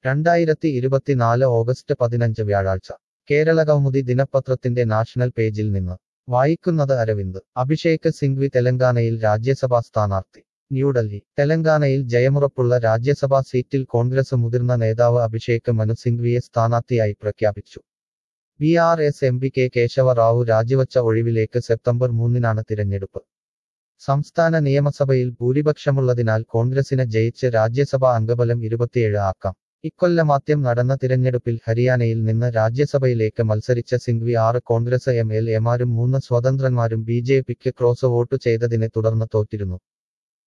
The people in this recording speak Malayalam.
രണ്ടായിരത്തി ഇരുപത്തിനാല് ഓഗസ്റ്റ് പതിനഞ്ച് വ്യാഴാഴ്ച കേരള കൗമുദി ദിനപത്രത്തിന്റെ നാഷണൽ പേജിൽ നിന്ന് വായിക്കുന്നത് അരവിന്ദ് അഭിഷേക് സിംഗ്വി തെലങ്കാനയിൽ രാജ്യസഭാ സ്ഥാനാർത്ഥി ന്യൂഡൽഹി തെലങ്കാനയിൽ ജയമുറപ്പുള്ള രാജ്യസഭാ സീറ്റിൽ കോൺഗ്രസ് മുതിർന്ന നേതാവ് അഭിഷേക് മനു സിംഗ്വിയെ സ്ഥാനാർത്ഥിയായി പ്രഖ്യാപിച്ചു B R S M P K Keshava Rao രാജിവച്ച ഒഴിവിലേക്ക് സെപ്റ്റംബർ മൂന്നിനാണ് തിരഞ്ഞെടുപ്പ് സംസ്ഥാന നിയമസഭയിൽ ഭൂരിപക്ഷമുള്ളതിനാൽ കോൺഗ്രസിന് ജയിച്ച് രാജ്യസഭാ അംഗബലം ഇരുപത്തിയേഴ് ആക്കാം ഇക്കൊല്ലമാദ്യം നടന്ന തിരഞ്ഞെടുപ്പിൽ ഹരിയാനയിൽ നിന്ന് രാജ്യസഭയിലേക്ക് മത്സരിച്ച സിംഗ്വി ആറ് കോൺഗ്രസ് എം എൽ എമാരും മൂന്ന് സ്വതന്ത്രന്മാരും ബി ജെ പിക്ക് ക്രോസ് വോട്ട് ചെയ്തതിനെ തുടർന്ന് തോറ്റിരുന്നു